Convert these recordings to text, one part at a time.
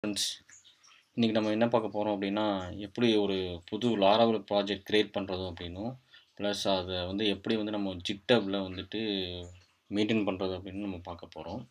friends இன்றைக்கி நம்ம என்ன பார்க்க போகிறோம் அப்படின்னா எப்படி ஒரு புது லாராவல் ப்ராஜெக்ட் க்ரியேட் பண்ணுறதும் அப்படின்னும் ப்ளஸ் அதை வந்து எப்படி வந்து நம்ம ஜிட்டபில் வந்துட்டு மெயின்டைன் பண்ணுறது அப்படின்னு நம்ம பார்க்க போகிறோம்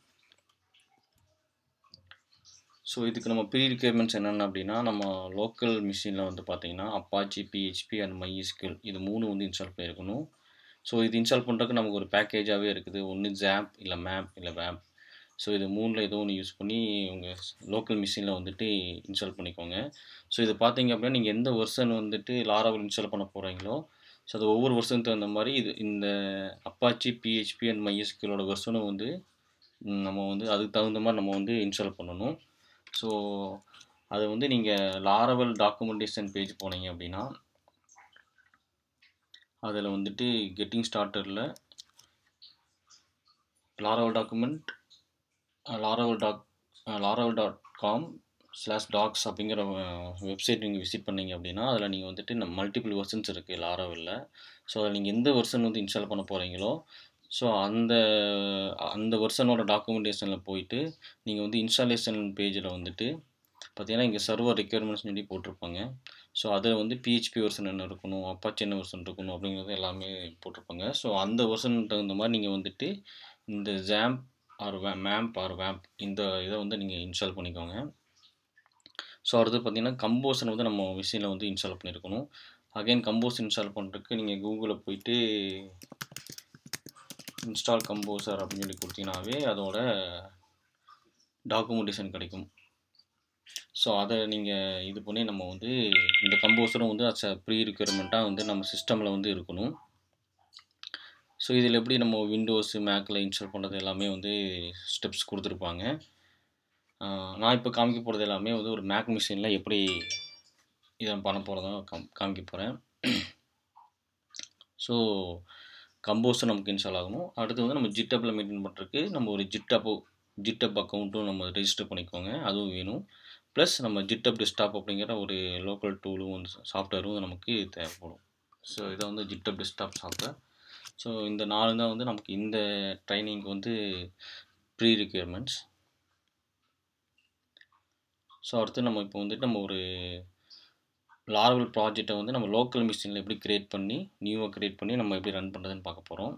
ஸோ இதுக்கு நம்ம ப்ரீ ரிக்யர்மெண்ட்ஸ் என்னென்ன அப்படின்னா நம்ம லோக்கல் மிஷினில் வந்து பார்த்தீங்கன்னா அப்பாச்சி பிஹெச்பி அண்ட் மைஸ்கில் இது மூணு வந்து இன்ஸ்டால் பண்ணியிருக்கணும் ஸோ இது இன்ஸ்டால் பண்ணுறதுக்கு நமக்கு ஒரு பேக்கேஜாகவே இருக்குது ஒன்று ஜாப் இல்லை மேப் இல்லை வேப் ஸோ இது மூணில் ஏதோ ஒன்று யூஸ் பண்ணி உங்கள் லோக்கல் மிஷினில் வந்துட்டு இன்ஸ்டால் பண்ணிக்கோங்க ஸோ இது பார்த்தீங்க அப்படின்னா நீங்கள் எந்த வெர்ஷன் வந்துட்டு லாராவில் இன்ஸ்டால் பண்ண போகிறீங்களோ ஸோ அது ஒவ்வொரு வருஷத்துக்கு தகுந்த மாதிரி இது இந்த அப்பாச்சி பிஹெச்பி அண்ட் மைஎஸ்கியூலோட வெர்ஷனும் வந்து ம், நம்ம வந்து அதுக்கு தகுந்த மாதிரி நம்ம வந்து இன்ஸ்டால் பண்ணணும் ஸோ அதை வந்து நீங்கள் லாரவல் டாக்குமெண்டேஷன் பேஜ் போனீங்க அப்படின்னா அதில் வந்துட்டு கெட்டிங் ஸ்டார்டரில் Laravel document Laravel doc Laravel dot com slash docs அப்படிங்கிற வெப்சைட் நீங்கள் விசிட் பண்ணீங்க அப்படின்னா அதில் நீங்கள் வந்துட்டு நம்ம மல்டிபிள் வெர்ஷன்ஸ் இருக்குது லாரவலில் ஸோ அதில் நீங்கள் எந்த வெர்ஷன் வந்து இன்ஸ்டால் பண்ண போகிறீங்களோ ஸோ அந்த அந்த வெர்ஷனோட டாக்குமெண்டேஷனில் போயிட்டு நீங்கள் வந்து இன்ஸ்டாலேஷன் பேஜில் வந்துட்டு பார்த்தீங்கன்னா இங்கே சர்வர் ரெக்யர்மெண்ட்ஸ் சொல்லி போட்டிருப்பாங்க ஸோ அதில் வந்து பிஹெச்பி வெர்ஷன் என்ன இருக்கணும் அப்பாச்சி என்ன வெர்ஷன் இருக்கணும் அப்படிங்கிறது எல்லாமே போட்டிருப்பாங்க ஸோ அந்த வெர்ஷன் தகுந்த மாதிரி நீங்கள் வந்துட்டு இந்த ஜாம்ப் ஆர் வே மேம்ப் ஆர் வேம்ப் இந்த இதை வந்து நீங்கள் இன்ஸ்டால் பண்ணிக்கோங்க ஸோ அடுத்து பார்த்தீங்கன்னா கம்போசன் வந்து நம்ம மிஷினில் வந்து இன்ஸ்டால் பண்ணியிருக்கணும் அகைன் கம்போஸ் இன்ஸ்டால் பண்ணுறதுக்கு நீங்கள் கூகுளில் போயிட்டு இன்ஸ்டால் கம்போசர் அப்படின்னு சொல்லி கொடுத்தீங்கன்னாவே அதோட டாக்குமெண்டேஷன் கிடைக்கும் ஸோ அதை நீங்கள் இது பண்ணி நம்ம வந்து இந்த கம்போசரும் வந்து அட்ஸ் ப்ரீ ரிக்யர்மெண்ட்டாக வந்து நம்ம சிஸ்டமில் வந்து இருக்கணும் ஸோ இதில் எப்படி நம்ம விண்டோஸு மேக்கில் இன்ஸ்டால் பண்ணுறது எல்லாமே வந்து ஸ்டெப்ஸ் கொடுத்துருப்பாங்க ஆஹ் நான் இப்போ காமிக்க போகிறது எல்லாமே வந்து ஒரு மேக் மிஷினில் எப்படி இதை பண்ண போகிறதும் காம் காமிக்க போகிறேன் ஸோ கம்போஸும் நமக்கு இன்ஸ்டால் ஆகணும் அடுத்து வந்து நம்ம ஜிட்டப்பில் மெயின்டைன் பண்ணுறதுக்கு நம்ம ஒரு ஜிட்டப்போ ஜிட்டப் அக்கௌண்ட்டும் நம்ம ரெஜிஸ்டர் பண்ணிக்கோங்க அதுவும் வேணும் ப்ளஸ் நம்ம ஜிட்டப் டெஸ்க்டாப் அப்படிங்கிற ஒரு லோக்கல் டூலும் வந்து சாஃப்ட்வேரும் நமக்கு தேவைப்படும் ஸோ இதை வந்து ஜிட்டப் டெஸ்க்டாப் சாஃப்ட்வேர் ஸோ இந்த நாலு தான் வந்து நமக்கு இந்த ட்ரைனிங்க்கு வந்து ப்ரீ ரிக்யர்மெண்ட்ஸ் ஸோ அடுத்து நம்ம இப்போ வந்துட்டு நம்ம ஒரு லார்வல் ப்ராஜெக்டை வந்து நம்ம லோக்கல் மிஷினில் எப்படி க்ரியேட் பண்ணி நியூவாக க்ரியேட் பண்ணி நம்ம எப்படி ரன் பண்ணுறதுன்னு பார்க்க போகிறோம்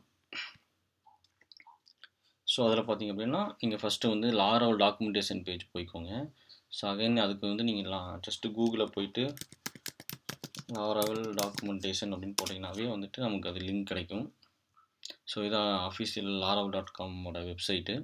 ஸோ அதில் பார்த்தீங்க அப்படின்னா நீங்கள் ஃபஸ்ட்டு வந்து லாரவல் டாக்குமெண்டேஷன் பேஜ் போய்க்கோங்க ஸோ அகைன் அதுக்கு வந்து நீங்கள் ஜஸ்ட்டு கூகுளில் போயிட்டு லாரவல் டாக்குமெண்டேஷன் அப்படின்னு போட்டிங்கனாவே வந்துட்டு நமக்கு அது லிங்க் கிடைக்கும் ஸோ இதான் அஃபிஷியல் லாரவல் டாட் காமோட வெப்சைட்டு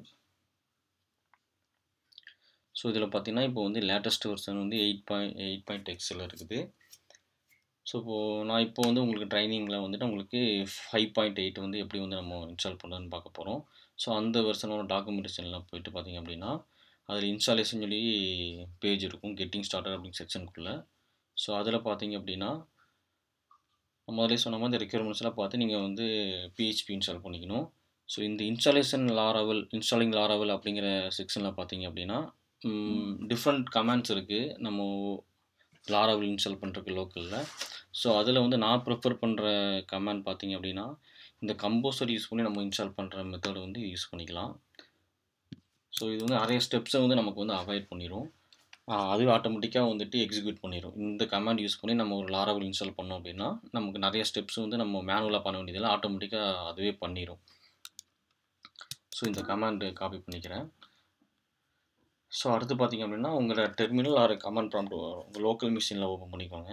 ஸோ இதில் பார்த்தீங்கன்னா இப்போ வந்து லேட்டஸ்ட் வெர்ஷன் வந்து எயிட் பாயிண்ட் எயிட் பாயிண்ட் எக்ஸில் இருக்குது ஸோ இப்போது நான் இப்போ வந்து உங்களுக்கு ட்ரைனிங்கில் வந்துட்டு உங்களுக்கு ஃபைவ் பாயிண்ட் எயிட் வந்து எப்படி வந்து நம்ம இன்ஸ்டால் பண்ணுறதுன்னு பார்க்க போகிறோம் ஸோ அந்த வெர்ஷனோட டாக்குமெண்டேஷனில் போயிட்டு பார்த்தீங்க அப்படின்னா அதில் இன்ஸ்டாலேஷன் சொல்லி பேஜ் இருக்கும் கெட்டிங் ஸ்டார்டர் அப்படின்னு செக்ஷனுக்குள்ளே ஸோ அதில் பார்த்தீங்க அப்படின்னா முதல்ல சொன்ன மாதிரி இந்த ரெக்யர்மெண்ட்ஸ்லாம் பார்த்து நீங்கள் வந்து பிஹெச்பி இன்ஸ்டால் பண்ணிக்கணும் ஸோ இந்த இன்ஸ்டாலேஷன் லாரவல் இன்ஸ்டாலிங் லாரவல் அப்படிங்கிற செக்ஷனில் பார்த்தீங்க அப்படின்னா டிஃப்ரெண்ட் கமெண்ட்ஸ் இருக்குது நம்ம லாராவில் இன்ஸ்டால் பண்ணுறதுக்கு லோக்கலில் ஸோ அதில் வந்து நான் ப்ரிஃபர் பண்ணுற கமெண்ட் பார்த்தீங்க அப்படின்னா இந்த கம்போசர் யூஸ் பண்ணி நம்ம இன்ஸ்டால் பண்ணுற மெத்தட் வந்து யூஸ் பண்ணிக்கலாம் ஸோ இது வந்து நிறைய ஸ்டெப்ஸை வந்து நமக்கு வந்து அவாய்ட் பண்ணிடும் அதுவே ஆட்டோமேட்டிக்காக வந்துட்டு எக்ஸிக்யூட் பண்ணிடும் இந்த கமாண்ட் யூஸ் பண்ணி நம்ம ஒரு லாராவில் இன்ஸ்டால் பண்ணோம் அப்படின்னா நமக்கு நிறைய ஸ்டெப்ஸ் வந்து நம்ம மேனுவலாக பண்ண வேண்டியதில்லை ஆட்டோமேட்டிக்காக அதுவே பண்ணிடும் ஸோ இந்த கமாண்ட் காப்பி பண்ணிக்கிறேன் ஸோ அடுத்து பார்த்தீங்க அப்படின்னா உங்களோட டெர்மினல் ஆர் கமெண்ட் ப்ராம்ப்ட் உங்கள் லோக்கல் மிஷினில் ஓப்பன் பண்ணிக்கோங்க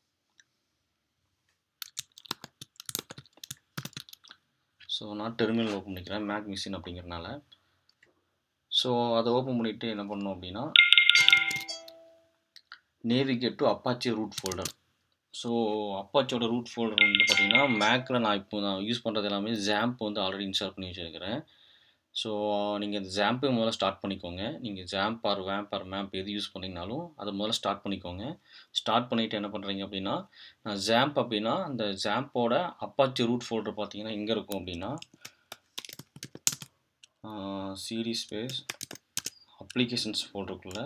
ஸோ நான் டெர்மினல் ஓப்பன் பண்ணிக்கிறேன் மேக் மிஷின் அப்படிங்கிறனால ஸோ அதை ஓப்பன் பண்ணிவிட்டு என்ன பண்ணணும் அப்படின்னா navigate to Apache root folder so அப்பாச்சியோட ரூட் ஃபோல்டர் வந்து பார்த்தீங்கன்னா மேக்கில் நான் இப்போ நான் யூஸ் பண்ணுறது எல்லாமே ஜாம்ப் வந்து ஆல்ரெடி இன்ஸ்டால் பண்ணி வச்சுருக்கிறேன் ஸோ நீங்கள் இந்த ஜாம்பை முதல்ல ஸ்டார்ட் பண்ணிக்கோங்க நீங்கள் ஜாம்ப் ஆர் வேம்ப் ஆர் மேம்ப் எது யூஸ் பண்ணிங்கனாலும் அதை முதல்ல ஸ்டார்ட் பண்ணிக்கோங்க ஸ்டார்ட் பண்ணிவிட்டு என்ன பண்ணுறீங்க அப்படின்னா நான் ஜாம்ப் அப்படின்னா அந்த ஜாம்போட அப்பாச்சி ரூட் ஃபோல்டர் பார்த்தீங்கன்னா எங்கே இருக்கும் அப்படின்னா சிடி ஸ்பேஸ் அப்ளிகேஷன்ஸ் ஃபோல்டருக்குள்ளே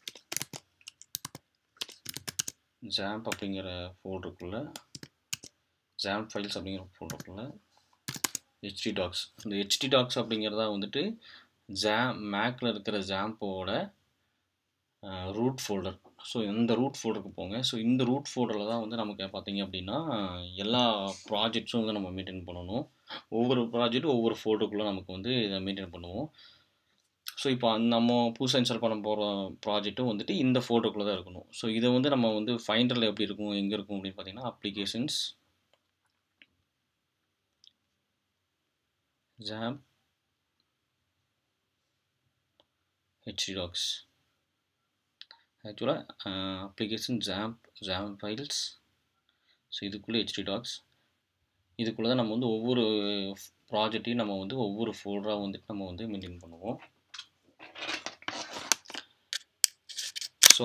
ஜாம்ப் அப்படிங்கிற ஃபோல்டருக்குள்ளே ஜாம்ப் ஃபைல்ஸ் அப்படிங்கிற ஃபோல்டருக்குள்ளே ஹெச்டி டாக்ஸ் இந்த ஹெச்டி டாக்ஸ் அப்படிங்கிறதா வந்துட்டு ஜாம் மேக்கில் இருக்கிற ஜாம்போட ரூட் ஃபோல்டர் ஸோ இந்த ரூட் ஃபோல்டருக்கு போங்க ஸோ இந்த ரூட் ஃபோல்டரில் தான் வந்து நமக்கு பார்த்தீங்க அப்படின்னா எல்லா ப்ராஜெக்ட்ஸும் வந்து நம்ம மெயின்டைன் பண்ணணும் ஒவ்வொரு ப்ராஜெக்ட்டும் ஒவ்வொரு ஃபோல்டருக்குள்ளே நமக்கு வந்து இதை மெயின்டைன் பண்ணுவோம் ஸோ இப்போ நம்ம புதுசாக இன்ஸ்டால் பண்ண போகிற ப்ராஜெக்ட்டும் வந்துட்டு இந்த ஃபோல்டருக்குள்ளே தான் இருக்கணும் ஸோ இதை வந்து நம்ம வந்து ஃபைண்டரில் எப்படி இருக்கும் எங்கே இருக்கும் அப்படின்னு பார்த்தீங்கன்னா அப்ளிகேஷன்ஸ் ஜாம் ஹெச்டிடாக்ஸ் ஆக்சுவலாக application XAMPP XAMPP files so இதுக்குள்ளே ஹெச்டிடாக்ஸ் இதுக்குள்ளே தான் நம்ம வந்து ஒவ்வொரு ப்ராஜெக்டையும் நம்ம வந்து ஒவ்வொரு ஃபோல்டராக வந்துட்டு நம்ம வந்து மெயின்டைன் பண்ணுவோம் ஸோ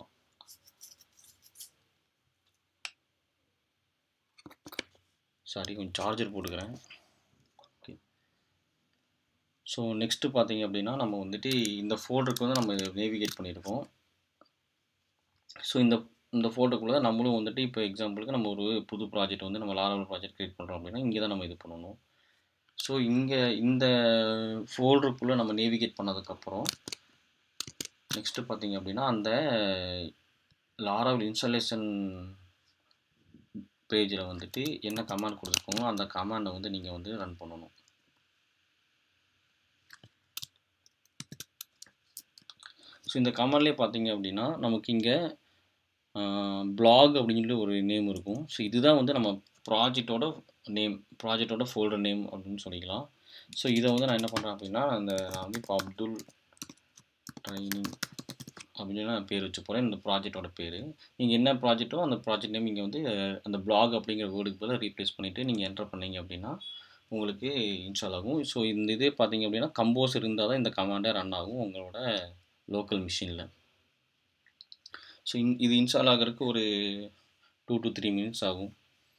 சாரி கொஞ்சம் சார்ஜர் போட்டுக்கிறேன் ஓகே ஸோ நெக்ஸ்ட்டு பார்த்தீங்க அப்படின்னா நம்ம வந்துட்டு இந்த ஃபோல்டருக்கு வந்து நம்ம நேவிகேட் பண்ணியிருக்கோம் ஸோ இந்த இந்த ஃபோல்டருக்குள்ளே நம்மளும் வந்துட்டு இப்போ எக்ஸாம்பிளுக்கு நம்ம ஒரு புது ப்ராஜெக்ட் வந்து நம்ம லாரவல் ப்ராஜெக்ட் க்ரியேட் பண்ணுறோம் அப்படின்னா இங்கே தான் நம்ம இது பண்ணணும் ஸோ இங்கே இந்த ஃபோல்டருக்குள்ளே நம்ம நேவிகேட் பண்ணதுக்கப்புறம் நெக்ஸ்ட்டு பார்த்தீங்க அப்படின்னா அந்த லாரவல் இன்ஸ்டாலேஷன் பேஜில் வந்துட்டு என்ன கமாண்ட் கொடுத்துருக்கோமோ அந்த கமாண்டை வந்து நீங்கள் வந்து ரன் பண்ணணும் ஸோ இந்த கமாண்ட்லேயே பார்த்தீங்க அப்படின்னா நமக்கு இங்கே பிளாக் அப்படின்னு சொல்லி ஒரு நேம் இருக்கும் ஸோ இதுதான் வந்து நம்ம ப்ராஜெக்டோட நேம் ப்ராஜெக்டோட ஃபோல்டர் நேம் அப்படின்னு சொல்லிக்கலாம் ஸோ இதை வந்து நான் என்ன பண்ணுறேன் அப்படின்னா அந்த நான் வந்து இப்போ அப்துல் ட்ரைனிங் அப்படின்னு நான் பேர் வச்சு போகிறேன் இந்த ப்ராஜெக்டோட பேர் நீங்கள் என்ன ப்ராஜெக்ட்டோ அந்த ப்ராஜெக்ட் நேம் இங்கே வந்து அந்த பிளாக் அப்படிங்கிற வேர்டுக்கு பதிலாக ரீப்ளேஸ் பண்ணிவிட்டு நீங்கள் என்டர் பண்ணீங்க அப்படின்னா உங்களுக்கு இன்ஸ்டால் ஆகும் ஸோ இந்த இதே பார்த்தீங்க அப்படின்னா கம்போஸ் இருந்தால் தான் இந்த கமாண்டே ரன் ஆகும் உங்களோட லோக்கல் மிஷினில் ஸோ இன் இது இன்ஸ்டால் ஆகிறதுக்கு ஒரு டூ டு த்ரீ மினிட்ஸ் ஆகும்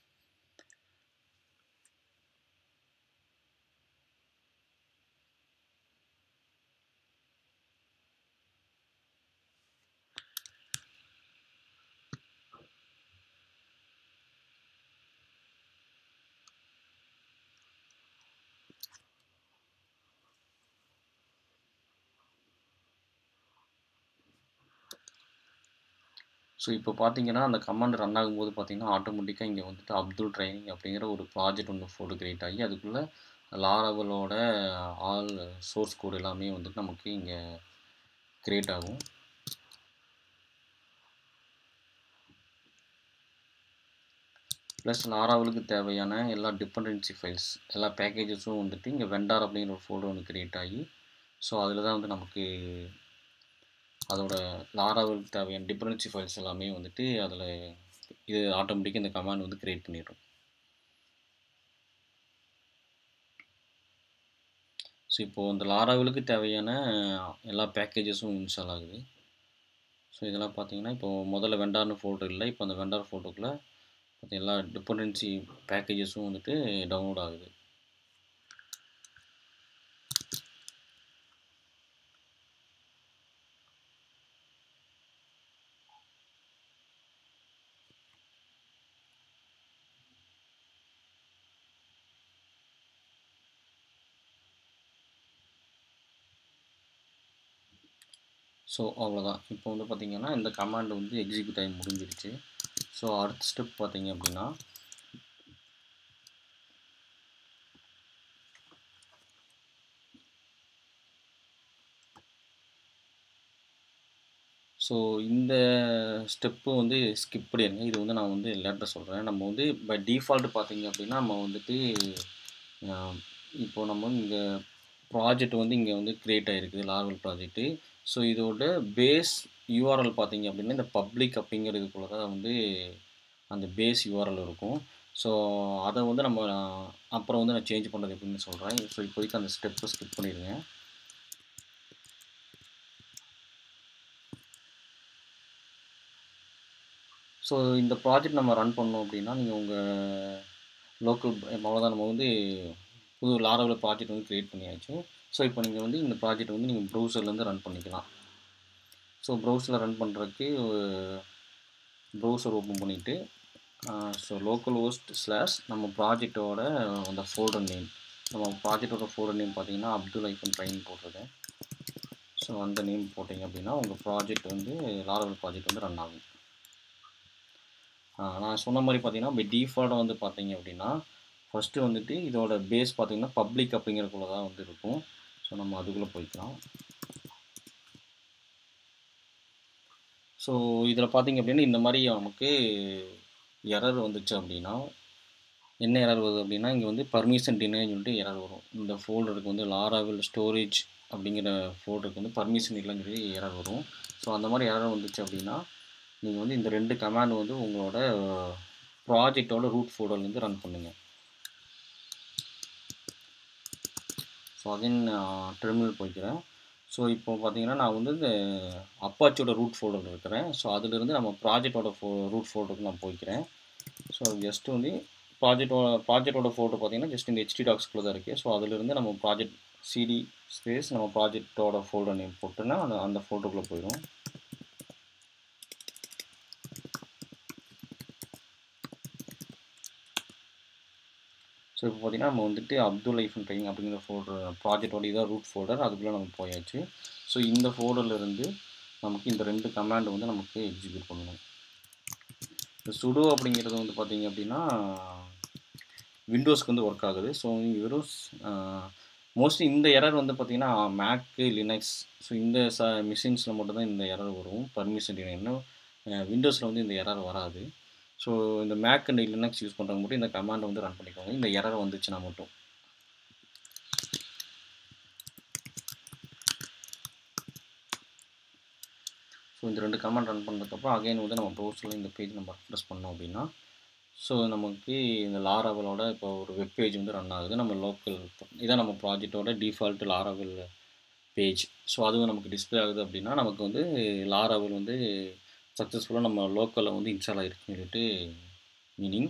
ஸோ இப்போ பார்த்தீங்கன்னா அந்த கமாண்ட் ரன் ஆகும்போது பார்த்தீங்கன்னா ஆட்டோமேட்டிக்காக இங்கே வந்துட்டு அப்துல் ட்ரைனிங் அப்படிங்கிற ஒரு ப்ராஜெக்ட் ஒன்று ஃபோட்டோ கிரியேட் ஆகி அதுக்குள்ளே லாரவலோட ஆல் சோர்ஸ் கோடு எல்லாமே வந்துட்டு நமக்கு இங்கே க்ரியேட் ஆகும் ப்ளஸ் லாராவலுக்கு தேவையான எல்லா டிபெண்டன்சி ஃபைல்ஸ் எல்லா பேக்கேஜஸும் வந்துட்டு இங்கே வெண்டார் அப்படிங்கிற ஒரு ஃபோல்டர் ஒன்று க்ரியேட் ஆகி ஸோ அதில் தான் வந்து நமக்கு அதோட லாராவலுக்கு தேவையான டிபெண்டன்சி ஃபைல்ஸ் எல்லாமே வந்துட்டு அதில் இது ஆட்டோமேட்டிக்காக இந்த கமாண்ட் வந்து க்ரியேட் பண்ணிடும் ஸோ இப்போது இந்த லாராவலுக்கு தேவையான எல்லா பேக்கேஜஸும் இன்ஸ்டால் ஆகுது ஸோ இதெல்லாம் பார்த்தீங்கன்னா இப்போது முதல்ல வெண்டார்னு ஃபோட்டோ இல்லை இப்போ அந்த வெண்டார் ஃபோட்டோக்குள்ளே எல்லா டிபெண்டன்சி பேக்கேஜஸும் வந்துட்டு டவுன்லோட் ஆகுது ஸோ அவ்வளோதான் இப்போ வந்து பார்த்திங்கன்னா இந்த கமாண்ட் வந்து எக்ஸிக்யூட் ஆகி முடிஞ்சிருச்சு ஸோ அடுத்த ஸ்டெப் பார்த்தீங்க அப்படின்னா ஸோ இந்த ஸ்டெப்பு வந்து ஸ்கிப் பண்ணிடுங்க இது வந்து நான் வந்து லேட்டர் சொல்கிறேன் நம்ம வந்து பை டிஃபால்ட் பார்த்தீங்க அப்படின்னா நம்ம வந்துட்டு இப்போது நம்ம இங்கே ப்ராஜெக்ட் வந்து இங்கே வந்து க்ரியேட் ஆகிருக்குது லார்வல் ப்ராஜெக்ட்டு ஸோ இதோட பேஸ் யூஆர்எல் பார்த்தீங்க அப்படின்னா இந்த பப்ளிக் அப்படிங்கிறதுக்குள்ள தான் வந்து அந்த பேஸ் யூஆர்எல் இருக்கும் ஸோ அதை வந்து நம்ம அப்புறம் வந்து நான் சேஞ்ச் பண்ணுறது எப்படின்னு சொல்கிறேன் ஸோ இப்போதைக்கு அந்த ஸ்டெப்பை ஸ்கிப் பண்ணிடுங்க ஸோ இந்த ப்ராஜெக்ட் நம்ம ரன் பண்ணோம் அப்படின்னா நீங்கள் உங்கள் லோக்கல் அவ்வளோதான் நம்ம வந்து புது லாரவில் ப்ராஜெக்ட் வந்து க்ரியேட் பண்ணியாச்சு ஸோ இப்போ நீங்கள் வந்து இந்த ப்ராஜெக்ட் வந்து நீங்கள் ப்ரௌசர்லேருந்து ரன் பண்ணிக்கலாம் ஸோ ப்ரௌசரில் ரன் பண்ணுறதுக்கு ப்ரௌசர் ஓப்பன் பண்ணிவிட்டு ஸோ லோக்கல் ஹோஸ்ட் ஸ்லாஷ் நம்ம ப்ராஜெக்டோட அந்த ஃபோல்டர் நேம் நம்ம ப்ராஜெக்டோட ஃபோல்டர் நேம் பார்த்தீங்கன்னா அப்துல் ஐஃபன் ட்ரைனிங் போட்டிருக்கேன் ஸோ அந்த நேம் போட்டிங்க அப்படின்னா உங்கள் ப்ராஜெக்ட் வந்து லாரவல் ப்ராஜெக்ட் வந்து ரன் ஆகும் நான் சொன்ன மாதிரி பார்த்தீங்கன்னா இப்போ டிஃபால்ட்டாக வந்து பார்த்தீங்க அப்படின்னா ஃபஸ்ட்டு வந்துட்டு இதோட பேஸ் பார்த்தீங்கன்னா பப்ளிக் அப்படிங்கிறக்குள்ள தான் வந்து இருக்கும் ஸோ நம்ம அதுக்குள்ளே போய்க்கலாம் ஸோ இதில் பார்த்தீங்க அப்படின்னா இந்த மாதிரி நமக்கு எரர் வந்துச்சு அப்படின்னா என்ன எரர் வருது அப்படின்னா இங்கே வந்து பர்மிஷன் டினைன்னு சொல்லிட்டு எரர் வரும் இந்த ஃபோல்டருக்கு வந்து லாராவில் ஸ்டோரேஜ் அப்படிங்கிற ஃபோல்டருக்கு வந்து பர்மிஷன் இல்லைன்னு சொல்லி எரர் வரும் ஸோ அந்த மாதிரி எரர் வந்துச்சு அப்படின்னா நீங்கள் வந்து இந்த ரெண்டு கமாண்ட் வந்து உங்களோட ப்ராஜெக்டோட ரூட் ஃபோல்டர்லேருந்து ரன் பண்ணுங்கள் ஸோ அகைன் டெர்மினல் போய்க்கிறேன் ஸோ இப்போ பார்த்தீங்கன்னா நான் வந்து இந்த அப்பாச்சியோட ரூட் ஃபோல்டர் இருக்கிறேன் ஸோ அதிலிருந்து நம்ம ப்ராஜெக்டோட ஃபோ ரூட் ஃபோல்டருக்கு நான் போய்க்கிறேன் ஸோ ஜஸ்ட் வந்து ப்ராஜெக்டோட ப்ராஜெக்டோட ஃபோட்டோ பார்த்தீங்கன்னா ஜஸ்ட் இந்த ஹெச்டி டாக்ஸ்குள்ளே தான் இருக்குது ஸோ அதிலிருந்து நம்ம ப்ராஜெக்ட் சிடி ஸ்பேஸ் நம்ம ப்ராஜெக்டோட ஃபோல்டர் நேம் போட்டோன்னா அந்த அந்த ஃபோட்டோக்குள்ளே போயிடும் ஸோ இப்போ பார்த்தீங்கன்னா நம்ம வந்துட்டு அப்துல் லைஃப் ட்ரைனிங் அப்படிங்கிற ஃபோல்டர் ப்ராஜெக்டோட இதாக ரூட் ஃபோல்டர் அதுக்குள்ளே நம்ம போயாச்சு ஸோ இந்த ஃபோல்டர்லேருந்து நமக்கு இந்த ரெண்டு கமாண்ட் வந்து நமக்கு எக்ஸிக்யூட் பண்ணணும் இந்த சுடோ அப்படிங்கிறது வந்து பார்த்தீங்க அப்படின்னா விண்டோஸ்க்கு வந்து ஒர்க் ஆகுது ஸோ வெறும் மோஸ்ட்லி இந்த எரர் வந்து பார்த்தீங்கன்னா மேக்கு லினக்ஸ் ஸோ இந்த ச மிஷின்ஸில் மட்டும்தான் இந்த எரர் வரும் பர்மிஷன் இன்னும் விண்டோஸில் வந்து இந்த எரர் வராது ஸோ இந்த மேக் அண்ட் லினக்ஸ் யூஸ் பண்ணுறவங்க மட்டும் இந்த கமாண்டை வந்து ரன் பண்ணிக்கோங்க இந்த எரர் வந்துச்சுன்னா மட்டும் ஸோ இந்த ரெண்டு கமாண்ட் ரன் பண்ணதுக்கப்புறம் அகைன் வந்து நம்ம ப்ரௌசரில் இந்த பேஜ் நம்ம ப்ரெஸ் பண்ணோம் அப்படின்னா ஸோ நமக்கு இந்த லாராவலோட இப்போ ஒரு வெப் பேஜ் வந்து ரன் ஆகுது நம்ம லோக்கல் இதான் நம்ம ப்ராஜெக்டோட டிஃபால்ட் லாராவல் பேஜ் ஸோ அதுவும் நமக்கு டிஸ்பிளே ஆகுது அப்படின்னா நமக்கு வந்து லாராவல் வந்து சக்ஸஸ்ஃபுல்லாக நம்ம லோக்கலில் வந்து இன்ஸ்டால் ஆகிருக்குன்னு சொல்லிட்டு மீனிங்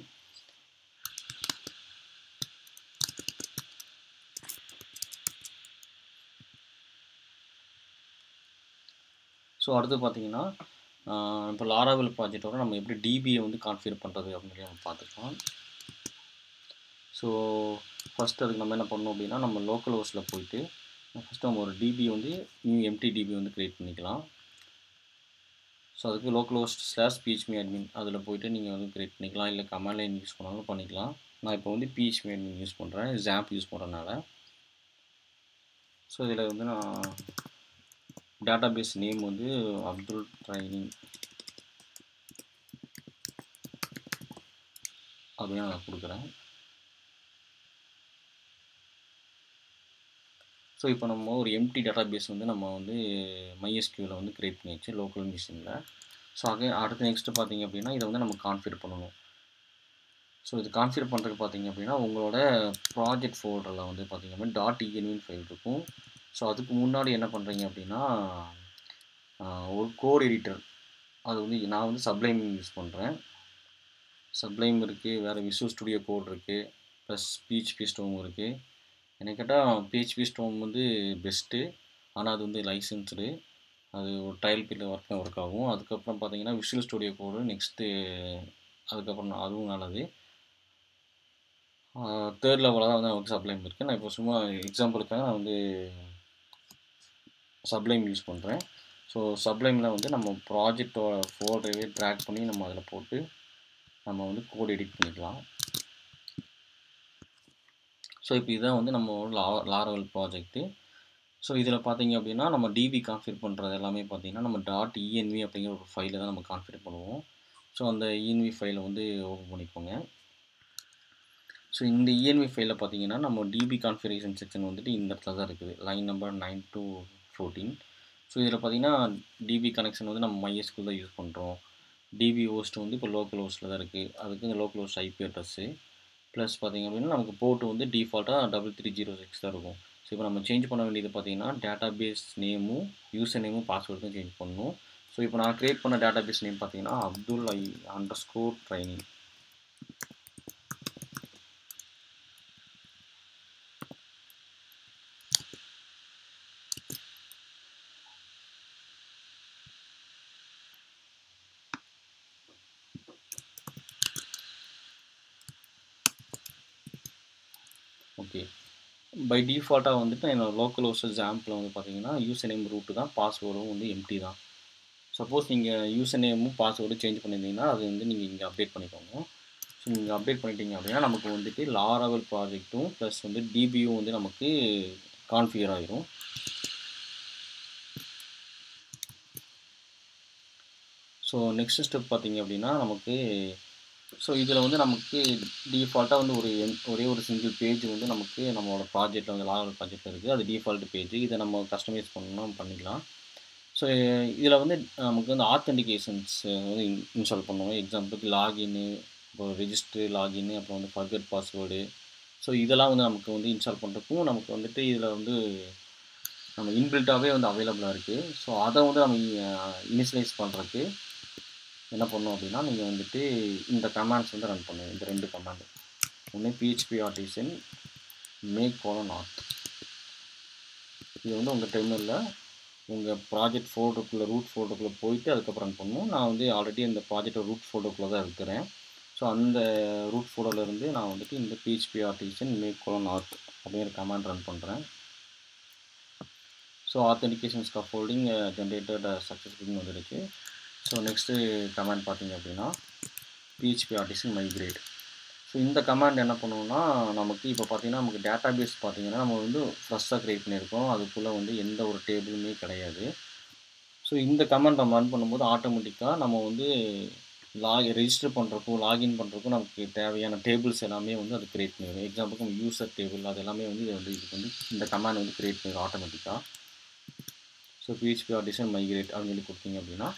ஸோ அடுத்து பார்த்தீங்கன்னா இப்போ லாராவல் ப்ராஜெக்டோட நம்ம எப்படி டிபியை வந்து கான்ஃபிகர் பண்ணுறது அப்படின்னு நம்ம பார்த்துக்கலாம் ஸோ ஃபஸ்ட் அதுக்கு நம்ம என்ன பண்ணோம் அப்படின்னா நம்ம லோக்கல் ஹோஸ்ட்டில் போயிட்டு ஃபஸ்ட்டு நம்ம ஒரு டிபி வந்து நியூ எம்டி டிபி வந்து க்ரியேட் பண்ணிக்கலாம் ஸோ அதுக்கு localhost slash phpMyAdmin அதில் போய்ட்டு நீங்கள் வந்து க்ரியேட் பண்ணிக்கலாம் இல்லை கமாண்ட் லைன் யூஸ் பண்ணாலும் பண்ணிக்கலாம் நான் இப்போ வந்து பிஹெச்மி அட்மின் யூஸ் பண்ணுறேன் ஜாம்ப் யூஸ் பண்ணுறதுனால ஸோ இதில் வந்து நான் டேட்டா பேஸ் நேம் வந்து அப்துல் ட்ரைனிங் அப்படின்னு நான் கொடுக்குறேன் ஸோ இப்போ நம்ம ஒரு எம்டி டேட்டா பேஸ் வந்து நம்ம வந்து மைஎஸ்கியூவில் வந்து க்ரியேட் பண்ணியாச்சு லோக்கல் மிஷினில் ஸோ அகே அடுத்து நெக்ஸ்ட்டு பார்த்தீங்க அப்படின்னா இதை வந்து நம்ம கான்ஃபிகர் பண்ணணும் ஸோ இது கான்ஃபிகர் பண்ணுறதுக்கு பார்த்தீங்க அப்படின்னா உங்களோட ப்ராஜெக்ட் ஃபோல்டரில் வந்து பார்த்தீங்க அப்படின்னா டாட் இஎன்வின் ஃபைல் இருக்கும் ஸோ அதுக்கு முன்னாடி என்ன பண்ணுறீங்க அப்படின்னா ஒரு கோட் எடிட்டர் அது வந்து நான் வந்து சப்ளைம் யூஸ் பண்ணுறேன் சப்ளைம் இருக்குது வேறு விசுவல் ஸ்டுடியோ கோட் இருக்குது ப்ளஸ் பிஹெச்பி ஸ்டோம் இருக்குது எனக்கு கேட்டால் பிஹெச்பி ஸ்டோம் வந்து பெஸ்ட்டு ஆனால் அது வந்து லைசன்ஸ்டு அது ஒரு டைல் பில்ல ஒர்க் ஒர்க் ஆகும் அதுக்கப்புறம் பார்த்தீங்கன்னா விஷுவல் ஸ்டுடியோ கோடு நெக்ஸ்ட்டு அதுக்கப்புறம் அதுவும் நல்லது தேர்ட் லெவலில் தான் வந்து நமக்கு சப்ளைம் இருக்குது நான் இப்போ சும்மா எக்ஸாம்பிளுக்காக நான் வந்து சப்ளைம் யூஸ் பண்ணுறேன் ஸோ சப்ளைமில் வந்து நம்ம ப்ராஜெக்டோட ஃபோல்டரவே ட்ராக் பண்ணி நம்ம அதில் போட்டு நம்ம வந்து கோட் எடிட் பண்ணிக்கலாம் ஸோ இப்போ இதுதான் வந்து நம்ம லா லாரவல் ப்ராஜெக்ட்டு ஸோ இதில் பார்த்தீங்க அப்படின்னா நம்ம டிபி கான்ஃபிகர் பண்ணுறது எல்லாமே பார்த்தீங்கன்னா நம்ம டாட் இஎன்வி அப்படிங்கிற ஒரு ஃபைலை தான் நம்ம கான்ஃபிகர் பண்ணுவோம் ஸோ அந்த இஎன்வி ஃபைலை வந்து ஓப்பன் பண்ணிக்கோங்க ஸோ இந்த இஎன்வி ஃபைலில் பார்த்தீங்கன்னா நம்ம டிபி கான்ஃபிகரேஷன் செக்ஷன் வந்துட்டு இந்த இடத்துல தான் இருக்குது line number nine to fourteen so இதில் பார்த்தீங்கன்னா டிபி கனெக்ஷன் வந்து நம்ம மைஎஸ்குள் தான் யூஸ் பண்ணுறோம் டிபி ஹோஸ்ட் வந்து இப்போ லோக்கல் ஹோஸ்ட்டில் தான் இருக்குது அதுக்கு இந்த localhost IP address plus பார்த்திங்க அப்படின்னா நமக்கு போர்ட்டு வந்து டிஃபால்ட்டாக டபுள் த்ரீ ஜீரோ சிக்ஸ் தான் இருக்கும் ஸோ இப்போ நம்ம சேஞ்ச் பண்ண வேண்டியது பார்த்தீங்கன்னா டேட்டா பேஸ் நேமும் யூசர் நேமும் பாஸ்வேர்டும் சேஞ்ச் பண்ணணும் ஸோ இப்போ நான் க்ரியேட் பண்ண டேட்டா பேஸ் நேம் பார்த்தீங்கன்னா Abdul I underscore training okay by டிஃபால்ட்டாக வந்துட்டு என்னோட லோக்கல் ஹோஸ்ட் ஜாம்பில் வந்து பார்த்தீங்கன்னா யூசர் நேம் ரூட்டு தான் பாஸ்வேர்டும் வந்து எம்டி தான் சப்போஸ் நீங்கள் யூசர் நேமும் பாஸ்வேர்டும் சேஞ்ச் பண்ணியிருந்தீங்கன்னா அது வந்து நீங்கள் இங்கே அப்டேட் பண்ணிக்கோங்க ஸோ நீங்கள் அப்டேட் பண்ணிட்டீங்க அப்படின்னா நமக்கு வந்துட்டு லாராவல் ப்ராஜெக்ட்டும் ப்ளஸ் வந்து டிபியும் வந்து நமக்கு கான்ஃபிகர் ஆகிரும் ஸோ நெக்ஸ்ட் ஸ்டெப் பார்த்தீங்க அப்படின்னா நமக்கு ஸோ இதில் வந்து நமக்கு டிஃபால்ட்டாக வந்து ஒரு என்- ஒரே ஒரு சிங்கிள் பேஜ் வந்து நமக்கு நம்மளோட ப்ராஜெக்ட்டில் வந்து லாகல் ப்ராஜெக்ட்டில் இருக்குது அது டிஃபால்ட் பேஜ் இதை நம்ம கஸ்டமைஸ் பண்ணணும்னா பண்ணிக்கலாம் ஸோ இதில் வந்து நமக்கு வந்து ஆத்தென்டிகேஷன்ஸ் வந்து இன்ஸ்டால் பண்ணுவோம் எக்ஸாம்பிளுக்கு லாகின்னு இப்போ ரெஜிஸ்டர் லாகின் அப்புறம் வந்து ஃபர்கட் பாஸ்வேர்டு ஸோ இதெல்லாம் வந்து நமக்கு வந்து இன்ஸ்டால் பண்ணுறதுக்கும் நமக்கு வந்துட்டு இதில் வந்து நம்ம இன்பில்ட்டாகவே வந்து அவைலபிளாக இருக்குது ஸோ அதை வந்து நம்ம இனிஷியலைஸ் பண்ணுறதுக்கு என்ன பண்ணோம் அப்படின்னா நீங்கள் வந்துட்டு இந்த கமாண்ட்ஸ் வந்து ரன் பண்ணுங்க இந்த ரெண்டு கமாண்டு ஒன்று PHP artisan make colon auth இது வந்து உங்கள் டெர்மினலில் உங்கள் ப்ராஜெக்ட் ஃபோல்டருக்குள்ளே ரூட் ஃபோல்டருக்குள்ளே போயிட்டு அதுக்கப்புறம் ரன் பண்ணணும் நான் வந்து ஆல்ரெடி இந்த ப்ராஜெக்ட் ரூட் ஃபோல்டருக்குள்ளே தான் இருக்கிறேன் ஸோ அந்த ரூட் ஃபோல்டர்லேருந்து நான் வந்துட்டு இந்த PHP artisan make colon auth அப்படிங்கிற கமாண்ட் ரன் பண்ணுறேன் ஸோ ஆத்தென்டிகேஷன் ஸ்கஃபோல்டிங் ஜென்ரேட்டட் சக்ஸஸ்ஃபுல்னு வந்துடுச்சு ஸோ நெக்ஸ்ட்டு கமாண்ட் பார்த்தீங்க அப்படின்னா பிஹெச்பி ஆர்டிசன் மைக்ரேட் ஸோ இந்த கமாண்ட் என்ன பண்ணுவோம்னா நமக்கு இப்போ பார்த்தீங்கன்னா நமக்கு டேட்டா பேஸ் பார்த்தீங்கன்னா நம்ம வந்து ஃப்ரெஷ்ஷாக க்ரியேட் பண்ணியிருக்கோம் அதுக்குள்ளே வந்து எந்த ஒரு டேபிளுமே கிடையாது ஸோ இந்த கமாண்ட் நம்ம ரன் பண்ணும்போது ஆட்டோமேட்டிக்காக நம்ம வந்து லாக் ரெஜிஸ்டர் பண்ணுறக்கும் லாகின் பண்ணுறக்கும் நமக்கு தேவையான டேபிள்ஸ் எல்லாமே வந்து அது கிரியேட் பண்ணிடும் எக்ஸாம்பிளுக்கு நம்ம யூசர் டேபிள் அது எல்லாமே வந்து இது வந்து இதுக்கு வந்து இந்த கமாண்ட் வந்து கிரியேட் பண்ணிடும் ஆட்டோமேட்டிக்காக ஸோ பிஹெச்பி ஆர்டிசன் மைக்ரேட் அப்படின்னு சொல்லி கொடுத்தீங்க அப்படின்னா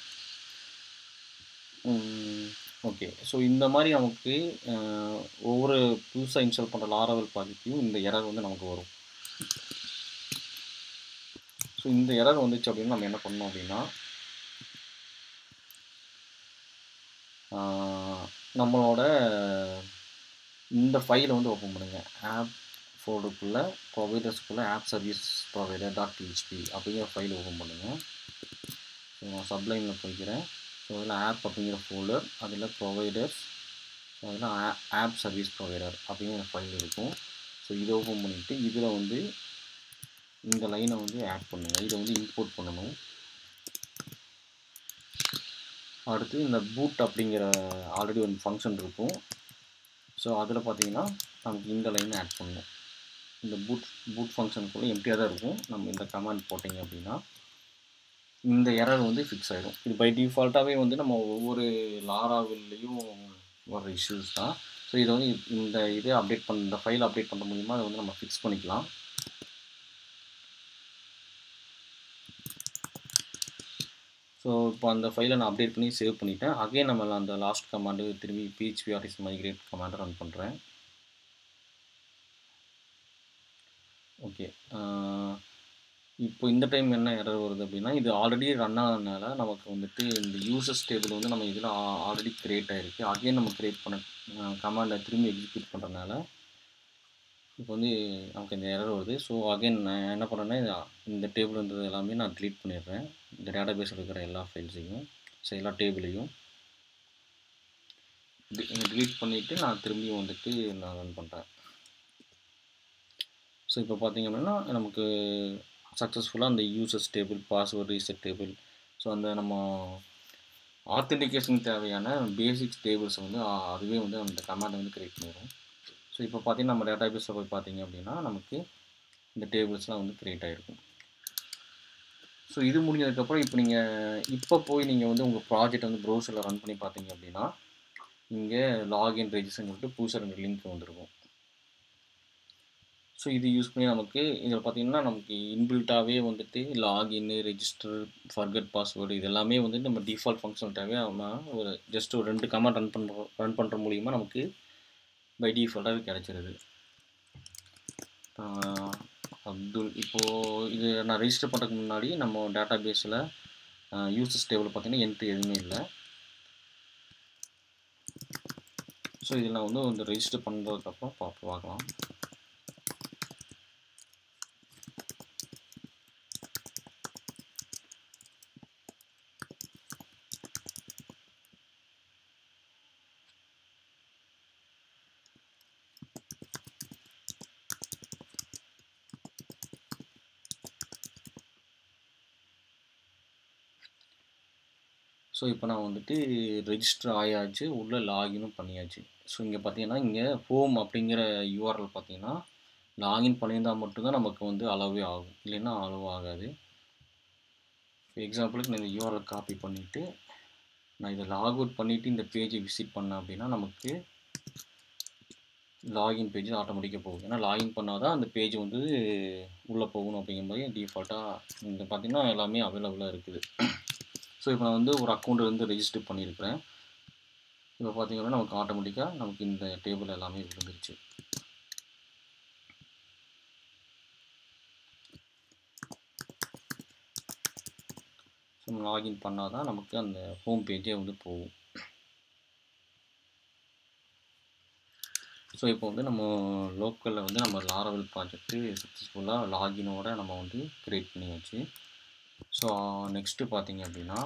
ஓகே ஸோ இந்த மாதிரி நமக்கு அஹ், ஒவ்வொரு புதுசாக இன்ஸ்டால் பண்ணுற லாரவல் ப்ராஜெக்ட்டையும் இந்த எரர் வந்து நமக்கு வரும் ஸோ இந்த எரர் வந்துச்சு அப்படின்னா நம்ம என்ன பண்ணோம் அப்படின்னா ஆஹ், நம்மளோட இந்த ஃபைலை வந்து ஓப்பன் பண்ணுங்கள் ஆப் ஃபோல்டருக்குள்ளே ப்ரொவைடர்ஸ்க்குள்ளே app service provider dot PHP அப்படிங்கிற ஃபைல் ஓப்பன் பண்ணுங்கள் ஸோ நான் சப்ளைனில் போய்க்கிறேன் ஸோ அதில் ஆப் அப்படிங்கிற ஃபோல்டர் அதில் ப்ரொவைடர்ஸ் ஸோ அதில் ஆப் சர்வீஸ் ப்ரொவைடர் அப்படிங்கிற ஃபைல் இருக்கும் ஸோ இதை ஓப்பன் பண்ணிவிட்டு இதில் வந்து இந்த லைனை வந்து ஆட் பண்ணுங்கள் இதை வந்து இம்போர்ட் பண்ணணும் அடுத்து இந்த பூட் அப்படிங்கிற ஆல்ரெடி ஒரு ஃபங்க்ஷன் இருக்கும் ஸோ அதில் பார்த்தீங்கன்னா நமக்கு இந்த லைனை ஆட் பண்ணணும் இந்த பூட் பூட் ஃபங்க்ஷனுக்குள்ளே எம்டியாக தான் இருக்கும் நம்ம இந்த கமாண்ட் போட்டிங்க அப்படின்னா இந்த எரர் வந்து ஃபிக்ஸ் ஆகிடும் இது பை டிஃபால்ட்டாகவே வந்து நம்ம ஒவ்வொரு லாராவில்லையும் வர இஷ்யூஸ் தான் ஸோ இதை வந்து இந்த இது அப்டேட் பண்ண இந்த ஃபைல் அப்டேட் பண்ண மூலிமா அதை வந்து நம்ம ஃபிக்ஸ் பண்ணிக்கலாம் ஸோ இப்போ அந்த ஃபைலை நான் அப்டேட் பண்ணி சேவ் பண்ணிட்டேன் அகைன் நம்ம அந்த லாஸ்ட் கமாண்டு திரும்பி பிஹெச்பி ஆர்டிஸ்ட் மைக்ரேட் கமாண்டை ரன் பண்ணுறேன் ஓகே இப்போ இந்த டைம் என்ன எரர் வருது அப்படின்னா இது ஆல்ரெடி ரன் ஆனதுனால நமக்கு வந்துட்டு இந்த யூசர்ஸ் டேபிள் வந்து நம்ம இதில் ஆல்ரெடி க்ரியேட் ஆகிருக்கு அகைன் நம்ம க்ரியேட் பண்ண கமாண்டை திரும்பி எக்ஸிக்யூட் பண்ணுறதுனால இப்போ வந்து நமக்கு இந்த எரர் வருது ஸோ அகைன் நான் என்ன பண்ணுறேன்னா இது- இந்த டேபிள் இருந்தது எல்லாமே நான் ட்லீட் பண்ணிடுறேன் இந்த டேட்டா பேஸில் இருக்கிற எல்லா ஃபைல்ஸையும் ஸோ எல்லா டேபிளையும் ட்லீட் பண்ணிவிட்டு நான் திரும்பியும் வந்துட்டு நான் ரன் பண்ணுறேன் ஸோ இப்போ பார்த்தீங்க அப்படின்னா நமக்கு சக்ஸஸ்ஃபுல்லாக அந்த users table password reset table so அந்த நம்ம ஆத்தென்டிகேஷன் தேவையான பேசிக்ஸ் டேபிள்ஸை வந்து ஆ, அதுவே வந்து அந்த கமாண்டை வந்து கிரியேட் பண்ணிடும் ஸோ இப்போ பார்த்தீங்கன்னா நம்ம டேட்டா பேஸில் போய் பார்த்தீங்க அப்படின்னா நமக்கு இந்த டேபிள்ஸ்லாம் வந்து கிரியேட் ஆகிருக்கும் ஸோ இது முடிஞ்சதுக்கப்புறம் இப்போ நீங்கள் இப்போ போய் நீங்கள் வந்து உங்கள் ப்ராஜெக்ட் வந்து ப்ரௌசரில் ரன் பண்ணி பார்த்தீங்க அப்படின்னா இங்கே லாகின் ரெஜிஸ்டர்னு சொல்லிட்டு புதுசாக ரெண்டு லிங்க் வந்திருக்கும் ஸோ இது யூஸ் பண்ணி நமக்கு இதில் பார்த்தீங்கன்னா நமக்கு இன்பில்ட்டாகவே வந்துட்டு லாகின் ரெஜிஸ்டர் ஃபர்கட் பாஸ்வேர்டு இது எல்லாமே வந்து நம்ம டிஃபால்ட் ஃபங்க்ஷன்ட்டாகவே நம்ம ஒரு ஜஸ்ட் ஒரு ரெண்டு கமெண்ட் ரன் பண்ணுறோம் ரன் பண்ணுற மூலிமா நமக்கு பை டிஃபால்ட்டாகவே கிடச்சிருது அப்துல் இப்போது இது நான் ரெஜிஸ்டர் பண்ணுறதுக்கு முன்னாடி நம்ம டேட்டா பேஸில் யூசர்ஸ் டேபிள் பார்த்தீங்கன்னா என்ட்ரி எதுவுமே இல்லை ஸோ இதில் நான் வந்து இந்த ரெஜிஸ்டர் பண்ணுறதுக்கப்புறம் பார்ப்போம் பார்க்கலாம் ஸோ இப்போ நான் வந்துட்டு ரெஜிஸ்டர் ஆயாச்சு உள்ளே லாகினும் பண்ணியாச்சு ஸோ இங்கே பார்த்தீங்கன்னா இங்கே ஹோம் அப்படிங்கிற யூஆர்எல் பார்த்தீங்கன்னா லாகின் பண்ணியிருந்தால் மட்டும்தான் நமக்கு வந்து அளவே ஆகும் இல்லைன்னா அளவு ஆகாது இப்போ எக்ஸாம்பிளுக்கு நான் இந்த யூஆர்எல் காப்பி பண்ணிவிட்டு நான் இதை லாக் அவுட் பண்ணிவிட்டு இந்த பேஜை விசிட் பண்ணேன் அப்படின்னா நமக்கு லாகின் பேஜ் ஆட்டோமேட்டிக்காக போகும் ஏன்னா லாகின் பண்ணால் தான் அந்த பேஜ் வந்து உள்ளே போகணும் அப்படிங்கிற மாதிரி டிஃபால்ட்டாக இங்கே பார்த்தீங்கன்னா எல்லாமே அவைலபிளாக இருக்குது ஸோ இப்போ நான் வந்து ஒரு அக்கௌண்ட் வந்து ரெஜிஸ்டர் பண்ணியிருக்கிறேன் இப்போ பார்த்தீங்கன்னா நமக்கு ஆட்டோமேட்டிக்காக நமக்கு இந்த டேபிள் எல்லாமே விழுந்துருச்சு ஸோ லாகின் பண்ணால் தான் நமக்கு அந்த ஹோம் பேஜே வந்து போகும் ஸோ இப்போ வந்து நம்ம லோக்கலில் வந்து நம்ம லாரவல் ப்ராஜெக்ட்டு சக்ஸஸ்ஃபுல்லாக லாகினோட நம்ம வந்து க்ரியேட் பண்ணியாச்சு ஸோ நெக்ஸ்ட்டு பார்த்தீங்க அப்படின்னா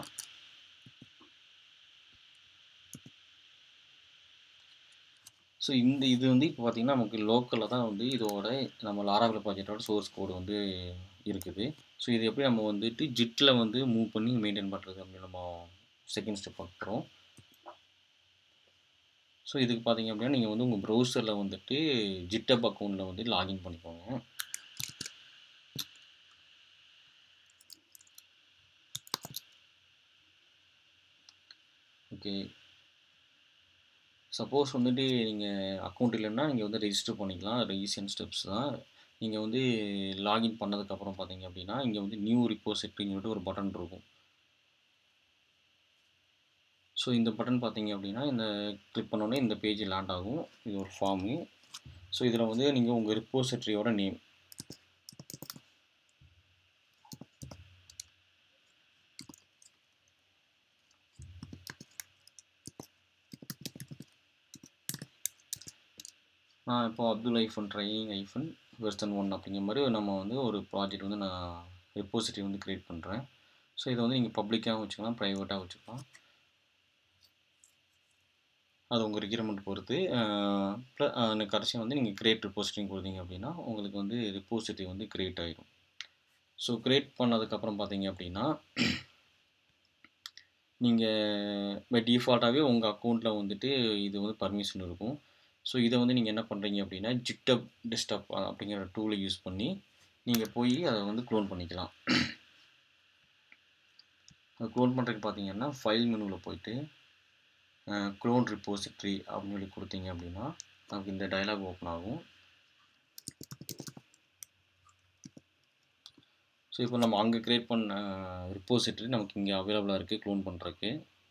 ஸோ இந்த இது வந்து இப்போ பார்த்தீங்கன்னா நமக்கு லோக்கலில் தான் வந்து இதோட நம்ம லாராவல் ப்ராஜெக்டோட சோர்ஸ் கோடு வந்து இருக்குது ஸோ இது எப்படி நம்ம வந்துட்டு ஜிட்டில் வந்து மூவ் பண்ணி மெயின்டைன் பண்ணுறது அப்படின்னு நம்ம செகண்ட் ஸ்டெப் பார்க்குறோம் ஸோ இதுக்கு பார்த்தீங்க அப்படின்னா நீங்கள் வந்து உங்கள் ப்ரௌசரில் வந்துட்டு ஜிட்டப் அக்கௌண்ட்டில் வந்து லாகின் பண்ணிக்கோங்க ஓகே சப்போஸ் வந்துட்டு நீங்கள் அக்கௌண்ட் இல்லைன்னா நீங்கள் வந்து ரெஜிஸ்டர் பண்ணிக்கலாம் அது ஈஸியான ஸ்டெப்ஸ் தான் நீங்கள் வந்து லாகின் பண்ணதுக்கப்புறம் பார்த்தீங்க அப்படின்னா இங்கே வந்து நியூ ரிப்போசிட்ரின்னு சொல்லிட்டு ஒரு பட்டன் இருக்கும் ஸோ இந்த பட்டன் பார்த்தீங்க அப்படின்னா இந்த கிளிக் பண்ணோடனே இந்த பேஜ் லேண்ட் ஆகும் இது ஒரு ஃபார்மு ஸோ இதில் வந்து நீங்கள் உங்கள் ரிப்போசிட்ரியோட நேம் நான் இப்போ Abdul hyphen training hyphen version one அப்படிங்கிற மாதிரி நம்ம வந்து ஒரு ப்ராஜெக்ட் வந்து நான் ரெப்போசிட்டரி வந்து க்ரியேட் பண்ணுறேன் ஸோ இதை வந்து நீங்கள் பப்ளிக்காகவும் வச்சுக்கலாம் ப்ரைவேட்டாக வச்சுக்கலாம் அது உங்கள் ரிக்யர்மெண்ட் பொறுத்து ப்ளஸ் கடைசியாக வந்து நீங்கள் கிரியேட் ரிப்போசிட்டிங் கொடுத்தீங்க அப்படின்னா உங்களுக்கு வந்து ரிப்போசிட்டரி வந்து க்ரியேட் ஆகிடும் ஸோ க்ரியேட் பண்ணதுக்கப்புறம் பார்த்தீங்க அப்படின்னா நீங்கள் பை டிஃபால்ட்டாகவே உங்கள் அக்கௌண்ட்டில் வந்துட்டு இது வந்து பர்மிஷன் இருக்கும் ஸோ இதை வந்து நீங்கள் என்ன பண்ணுறீங்க அப்படின்னா ஜிக்டப் டெஸ்க்டாப் அப்படிங்கிற டூலை யூஸ் பண்ணி நீங்கள் போய் அதை வந்து க்ளோன் பண்ணிக்கலாம் அது க்ளோன் பண்ணுறதுக்கு பார்த்தீங்கன்னா ஃபைல் மெனுவில் போயிட்டு க்ளோன் ரிப்போசிட்ரி அப்படின்னு சொல்லி கொடுத்தீங்க அப்படின்னா நமக்கு இந்த டைலாக் ஓப்பன் ஆகும் ஸோ இப்போ நம்ம அங்கே க்ரியேட் பண்ண ரிப்போசிட்ரி நமக்கு இங்கே அவைலபிளாக இருக்குது க்ளோன் பண்ணுறதுக்கு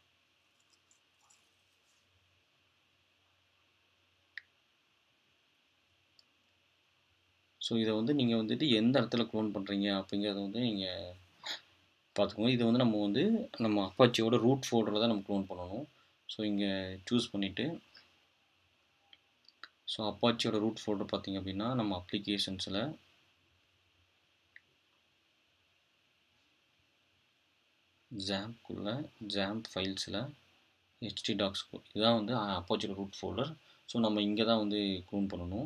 ஸோ இதை வந்து நீங்கள் வந்துட்டு எந்த இடத்துல க்ளோன் பண்ணுறீங்க அப்படிங்கிறத வந்து நீங்கள் பார்த்துக்கோங்க இது வந்து நம்ம வந்து நம்ம அப்பாச்சியோட ரூட் ஃபோல்டரில் தான் நம்ம க்ளோன் பண்ணணும் ஸோ இங்கே சூஸ் பண்ணிவிட்டு ஸோ அப்பாச்சியோட ரூட் ஃபோல்டர் பார்த்திங்க அப்படின்னா நம்ம அப்ளிகேஷன்ஸில் ஜாம்ப்குள்ளே ஜாம்ப் ஃபைல்ஸில் ஹெச்டி டாக்ஸ் இதுதான் வந்து அப்பாச்சியோட ரூட் ஃபோல்டர் ஸோ நம்ம இங்கே தான் வந்து க்ளோன் பண்ணணும்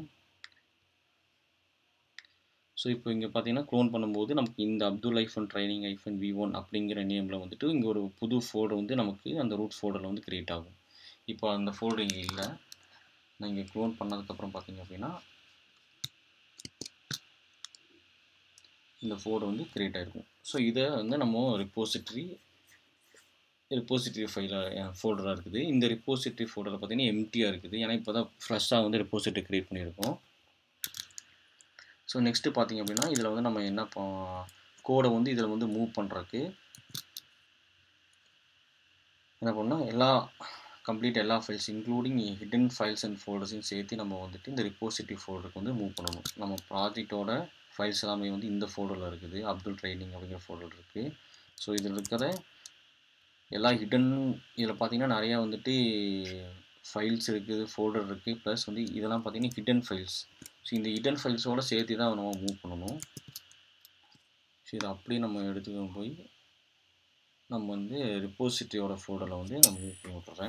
ஸோ இப்போ இங்கே பார்த்தீங்கன்னா க்ளோன் பண்ணும்போது நமக்கு இந்த Abdul hyphen training hyphen V one அப்படிங்கிற நேமில் வந்துட்டு இங்கே ஒரு புது ஃபோல்டர் வந்து நமக்கு அந்த ரூட் ஃபோல்டரில் வந்து க்ரியேட் ஆகும் இப்போ அந்த ஃபோல்டர் இங்கே இல்லை நான் இங்கே க்ளோன் பண்ணதுக்கப்புறம் பார்த்தீங்க அப்படின்னா இந்த ஃபோல்டர் வந்து க்ரியேட் ஆகிருக்கும் ஸோ இதை வந்து நம்ம ரிப்போசிட்ரி ரிப்போசிட்ரி ஃபைலாக ஃபோல்டராக இருக்குது இந்த ரிப்போசிட்ரி ஃபோல்டரில் பார்த்தீங்கன்னா எம்டியாக இருக்குது ஏன்னா இப்போ தான் ஃப்ரெஷ்ஷாக வந்து ரிப்போசிட்ரி க்ரியேட் பண்ணியிருக்கோம் ஸோ நெக்ஸ்ட்டு பார்த்தீங்க அப்படின்னா இதில் வந்து நம்ம என்ன கோடை வந்து இதில் வந்து மூவ் பண்ணுறதுக்கு என்ன பண்ணால் எல்லா கம்ப்ளீட் எல்லா files including hidden files and ஃபோல்டர்ஸையும் சேர்த்து நம்ம வந்துட்டு இந்த ரிப்போசிட்டிவ் ஃபோல்டருக்கு வந்து மூவ் பண்ணணும் நம்ம ப்ராஜெக்டோட ஃபைல்ஸ் எல்லாமே வந்து இந்த ஃபோல்டரில் இருக்குது அப்துல் ட்ரைனிங் அப்படிங்கிற ஃபோல்டர் இருக்குது ஸோ இதில் இருக்கிற எல்லா ஹிடன் இதில் பார்த்தீங்கன்னா நிறையா வந்துட்டு ஃபைல்ஸ் இருக்குது ஃபோல்டர் இருக்குது ப்ளஸ் வந்து இதெல்லாம் பார்த்தீங்கன்னா ஹிடன் ஃபைல்ஸ் ஸோ இந்த ஹிடன் ஃபைல்ஸோடு சேர்த்து தான் நம்ம மூவ் பண்ணணும் ஸோ இதை அப்படியே நம்ம எடுத்துக்கிட்டு போய் நம்ம வந்து ரிப்போசிட்டியோட ஃபோல்டரில் வந்து நான் மூவ் பண்ணி விட்டுறேன்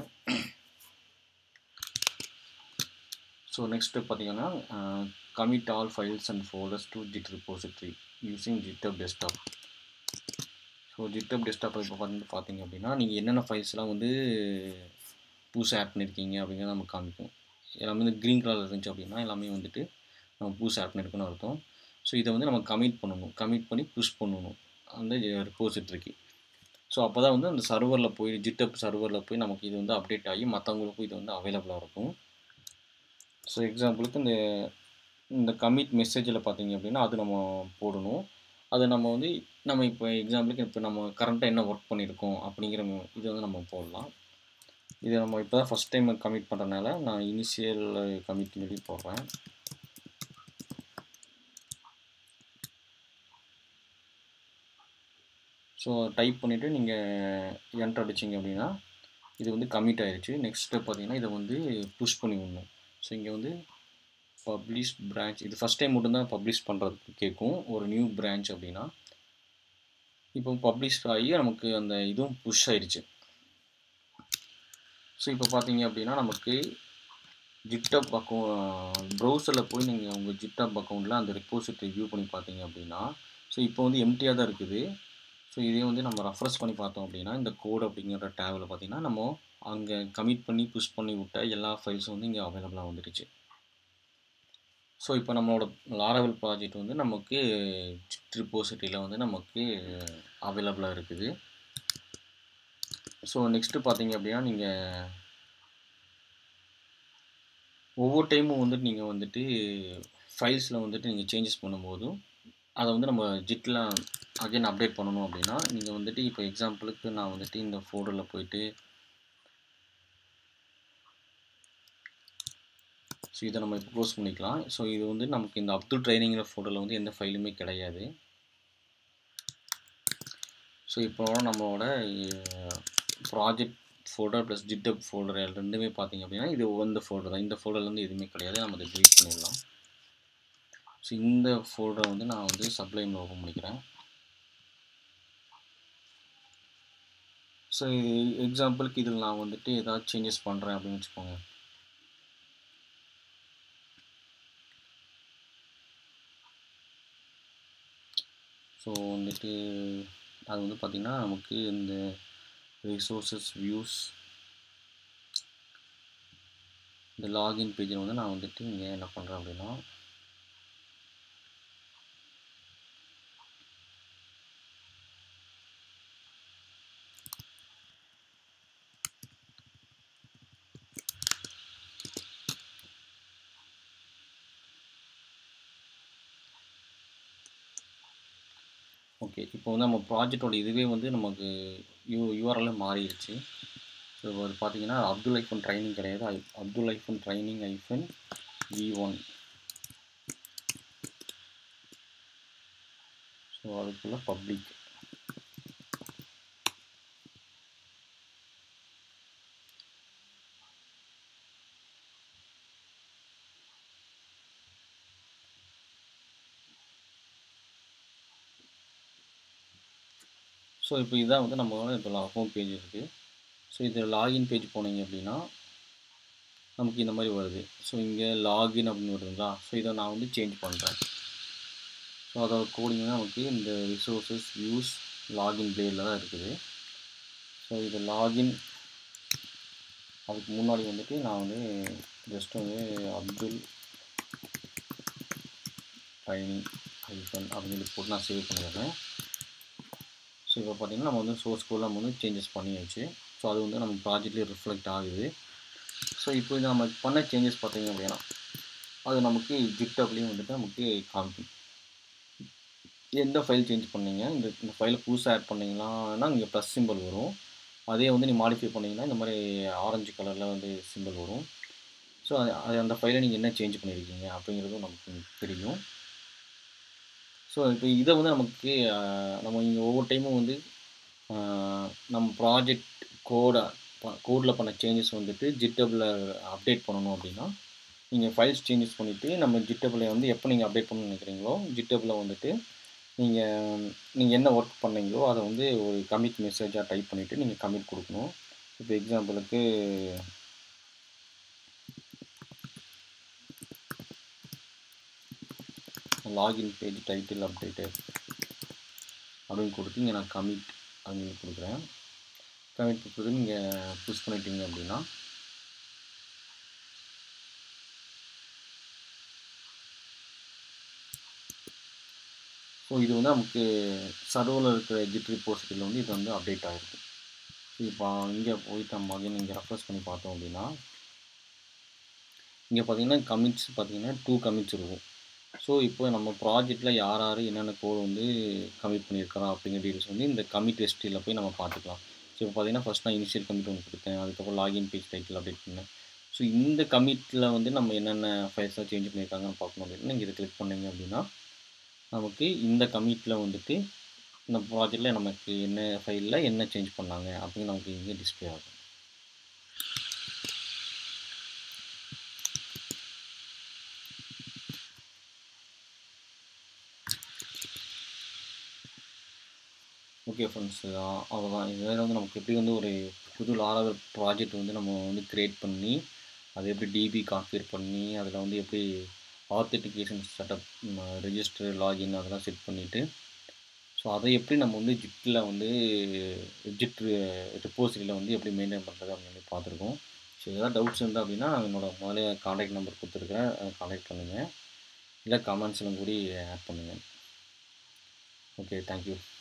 ஸோ நெக்ஸ்ட்டு பார்த்தீங்கன்னா commit all files and folders to Git repository using GitHub Desktop so so GitHub டெஸ்க்டாப்பில் இப்போ வந்து பார்த்தீங்க அப்படின்னா நீங்கள் என்னென்ன ஃபைல்ஸ்லாம் வந்து புதுசாக ஆட் பண்ணியிருக்கீங்க அப்படிங்கிறத நமக்கு காமிக்கும் எல்லாமே வந்து க்ரீன் கலர் இருந்துச்சு அப்படின்னா எல்லாமே வந்துட்டு நம்ம புதுசாக ஆட் பண்ணியிருக்கோன்னு அர்த்தம் ஸோ இதை வந்து நம்ம கமிட் பண்ணணும் கமிட் பண்ணி புஷ் பண்ணணும் அந்த ரிப்போசிட்ரிக்கு ஸோ அப்போ தான் வந்து அந்த சர்வரில் போய் ஜிட்டப் சர்வரில் போய் நமக்கு இது வந்து அப்டேட் ஆகி மற்றவங்களுக்கும் இது வந்து அவைலபிளாக இருக்கும் ஸோ எக்ஸாம்பிளுக்கு இந்த இந்த கமிட் மெசேஜில் பார்த்தீங்க அப்படின்னா அது நம்ம போடணும் அது நம்ம வந்து நம்ம இப்போ எக்ஸாம்பிளுக்கு இப்போ நம்ம கரண்ட்டாக என்ன ஒர்க் பண்ணியிருக்கோம் அப்படிங்கிற இது வந்து நம்ம போடலாம் இது நம்ம இப்போ தான் ஃபஸ்ட் டைம் கமிட் பண்ணுறதுனால நான் இனிஷியல் கமிட் சொல்லி போடுறேன் ஸோ டைப் பண்ணிவிட்டு நீங்கள் என்ட்ரு அடிச்சிங்க அப்படின்னா இது வந்து கமிட் ஆயிடுச்சு நெக்ஸ்ட் ஸ்டெப் பார்த்தீங்கன்னா இதை வந்து புஷ் பண்ணி விடணும் ஸோ இங்கே வந்து பப்ளிஷ் பிரான்ச் இது ஃபஸ்ட் டைம் மட்டும்தான் பப்ளிஷ் பண்ணுறதுக்கு கேட்கும் ஒரு நியூ பிரான்ச் அப்படின்னா இப்போ பப்ளிஷ் ஆகி நமக்கு அந்த இதுவும் புஷ் ஆயிடுச்சு ஸோ இப்போ பார்த்தீங்க அப்படின்னா நமக்கு ஜிட்டப் அக்கௌண்ட் ப்ரௌசரில் போய் நீங்கள் உங்கள் ஜிட்டப் அக்கௌண்ட்டில் அந்த ரெப்போசிட்டரி வியூ பண்ணி பார்த்தீங்க அப்படின்னா ஸோ இப்போ வந்து எம்டியாக தான் இருக்குது ஸோ இதே வந்து நம்ம ரெஃப்ரெஷ் பண்ணி பார்த்தோம் அப்படின்னா இந்த கோட் அப்படிங்கிற டேபில் பார்த்தீங்கன்னா நம்ம அங்கே கமிட் பண்ணி புஷ் பண்ணி விட்ட எல்லா ஃபைல்ஸும் வந்து இங்கே அவைலபிளாக வந்துடுச்சு ஸோ இப்போ நம்மளோட லாரவல் ப்ராஜெக்ட் வந்து நமக்கு ஜிட் ரிப்போசிட்டியில் வந்து நமக்கு அவைலபிளாக இருக்குது ஸோ நெக்ஸ்ட்டு பார்த்தீங்க அப்படின்னா நீங்கள் ஒவ்வொரு டைமும் வந்துட்டு நீங்கள் வந்துட்டு ஃபைல்ஸில் வந்துட்டு நீங்கள் சேஞ்சஸ் பண்ணும்போதும் அதை வந்து நம்ம ஜிட்டில் அகைன் அப்டேட் பண்ணணும் அப்படின்னா நீங்கள் வந்துட்டு இப்போ எக்ஸாம்பிளுக்கு நான் வந்துட்டு இந்த ஃபோல்டரில் போயிட்டு ஸோ இதை நம்ம இப்போ க்ளோஸ் பண்ணிக்கலாம் ஸோ இது வந்து நமக்கு இந்த அப்துல் ட்ரைனிங்கிற ஃபோட்டோவில் வந்து எந்த ஃபைலுமே கிடையாது ஸோ இப்போ நம்மளோட project folder plus GitHub folder ரெண்டுமே பார்த்தீங்க அப்படின்னா இது இந்த ஃபோல்டர் தான் இந்த ஃபோல்டர்லேருந்து எதுவுமே கிடையாது நம்ம அதை டெலிட் பண்ணிடலாம் ஸோ இந்த ஃபோல்டரை வந்து நான் வந்து சப்ளைமில் ஓப்பன் பண்ணிக்கிறேன் ஸோ எக்ஸாம்பிளுக்கு இதில் நான் வந்துட்டு ஏதாவது சேஞ்சஸ் பண்ணுறேன் அப்படின்னு வச்சுக்கோங்க ஸோ வந்துட்டு அது வந்து பார்த்திங்கன்னா நமக்கு இந்த ரிசோர்ஸஸ் வியூஸ் இந்த லாகின் பேஜில் வந்து நான் வந்துட்டு இங்கே என்ன பண்ணுறேன் அப்படின்னா ஓகே இப்போ வந்து நம்ம ப்ராஜெக்டோட இதுவே வந்து நமக்கு யூ யூஆர்எல் மாறிடுச்சு ஸோ அது பார்த்தீங்கன்னா அப்துல் ஐஃபோன் ட்ரைனிங் கிடையாது ஐ Abdul hyphen training hyphen V one so அதுக்குள்ள பப்ளிக் ஸோ இப்போ இதான் வந்து நம்மளோட இப்போ ஹோம் பேஜ் இருக்குது ஸோ இதில் லாகின் பேஜ் போனீங்க அப்படின்னா நமக்கு இந்த மாதிரி வருது ஸோ இங்கே லாகின் அப்படின்னு வருதுங்களா ஸோ இதை நான் வந்து சேஞ்ச் பண்ணுறேன் ஸோ அதோட கோடிங் நமக்கு இந்த ரிசோர்ஸஸ் வியூஸ் லாகின் பிளேயில் தான் இருக்குது ஸோ இது லாகின் அதுக்கு முன்னாடி வந்துட்டு நான் வந்து ஜஸ்ட் வந்து அப்துல் ட்ரைனிங் ஐஃபன் அப்படின்னு சொல்லி போட்டு நான் சேவ் பண்ணிடுறேன் ஸோ இப்போ பார்த்திங்கன்னா நம்ம வந்து சோர்ஸ் கோடில் நம்ம வந்து சேஞ்சஸ் பண்ணியாச்சு ஸோ அது வந்து நம்ம ப்ராஜெக்ட்லேயே ரிஃப்ளெக்ட் ஆகுது ஸோ இப்போ இது நம்ம பண்ண சேஞ்சஸ் பார்த்தீங்க அப்படின்னா அது நமக்கு ஜிப்டாப்லேயும் வந்துட்டு நமக்கு காமிக்கும் எந்த ஃபைல் சேஞ்ச் பண்ணீங்க இந்த இந்த ஃபைலை புதுசாக ஆட் பண்ணிங்களான்னா இங்கே ப்ளஸ் சிம்பிள் வரும் அதே வந்து நீ மாடிஃபை பண்ணிங்கன்னா இந்த மாதிரி ஆரஞ்சு கலரில் வந்து சிம்பிள் வரும் ஸோ அது அது அந்த ஃபைலை நீங்கள் என்ன சேஞ்ச் பண்ணியிருக்கீங்க அப்படிங்கிறதும் நமக்கு தெரியும் ஸோ இப்போ இதை வந்து நமக்கு நம்ம இங்கே ஒவ்வொரு டைமும் வந்து நம்ம ப்ராஜெக்ட் கோடை கோடில் பண்ண சேஞ்சஸ் வந்துட்டு ஜிட்டபில் அப்டேட் பண்ணணும் அப்படின்னா நீங்கள் ஃபைல்ஸ் சேஞ்சஸ் பண்ணிவிட்டு நம்ம ஜிட்டபில் வந்து எப்போ நீங்கள் அப்டேட் பண்ணணும்னு நினைக்கிறீங்களோ ஜிட்டபில் வந்துட்டு நீங்கள் நீங்கள் என்ன ஒர்க் பண்ணீங்களோ அதை வந்து ஒரு கமிட் மெசேஜாக டைப் பண்ணிவிட்டு நீங்கள் கமிட் கொடுக்கணும் இப்போ எக்ஸாம்பிளுக்கு லாகின் பேஜ் டைட்டில் அப்டேட்டட் அப்படின்னு கொடுத்து இங்கே நான் கமிட் அப்படின்னு கொடுக்குறேன் கமிட் கொடுத்தது நீங்கள் புஷ் பண்ணிட்டீங்க அப்படின்னா ஸோ இது வந்து நமக்கு சர்வரில் இருக்கிற ஜிட் ரிப்போசிட்டியில் வந்து இது வந்து அப்டேட் ஆகிருக்கும் ஸோ இப்போ இங்கே போயிட்டு நம்ம அகைன் இங்கே ரெஃப்ரெஷ் பண்ணி பார்த்தோம் அப்படின்னா இங்கே பார்த்தீங்கன்னா கமிட்ஸ் பார்த்தீங்கன்னா டூ கமிட்ஸ் இருக்கும் ஸோ இப்போ நம்ம ப்ராஜெக்டில் யார் யார் என்னென்ன கோட் வந்து கமிட் பண்ணியிருக்கிறோம் அப்படிங்கிற டீட்டெயில்ஸ் வந்து இந்த கமிட் ஹிஸ்ட்ரியில் போய் நம்ம பார்த்துக்கலாம் ஸோ இப்போ பார்த்தீங்கன்னா ஃபஸ்ட் நான் இனிஷியல் கமிட் ஒன்று கொடுத்தேன் அதுக்கப்புறம் லாகின் பேஜ் டைட்டில் அப்டேட் பண்ணேன் ஸோ இந்த கமிட்டில் வந்து நம்ம என்னென்ன ஃபைல்ஸ்லாம் சேஞ்ச் பண்ணியிருக்காங்கன்னு பார்க்கணும் அப்படின்னா நீங்கள் இதை கிளிக் பண்ணீங்க அப்படின்னா நமக்கு இந்த கமிட்டில் வந்துட்டு இந்த ப்ராஜெக்டில் நமக்கு என்ன ஃபைலில் என்ன சேஞ்ச் பண்ணாங்க அப்படின்னு நமக்கு இங்கே டிஸ்பிளே ஆகும் ஓகே ஃப்ரெண்ட்ஸ் அவ்வளோதான் இதில் வந்து நமக்கு எப்படி வந்து ஒரு புது லாராவல் ப்ராஜெக்ட் வந்து நம்ம வந்து க்ரியேட் பண்ணி அதை எப்படி டிபி கான்ஃபிகர் பண்ணி அதில் வந்து எப்படி ஆத்தென்டிகேஷன் செட்டப் ரெஜிஸ்டர் லாகின் அதெல்லாம் செட் பண்ணிவிட்டு ஸோ அதை எப்படி நம்ம வந்து ஜிட்டில் வந்து ஜிட் ரிப்போசிட்டியில் வந்து எப்படி மெயின்டைன் பண்ணுறது அப்படின்னு பார்த்துருக்கோம் ஸோ ஏதாவது டவுட்ஸ் இருந்தால் அப்படின்னா என்னோட முதல்ல காண்டாக்ட் நம்பர் கொடுத்துருக்கேன் காண்டாக்ட் பண்ணுங்கள் இல்லை கமெண்ட்ஸில் கூடி ஆட் பண்ணுங்கள் ஓகே தேங்க்யூ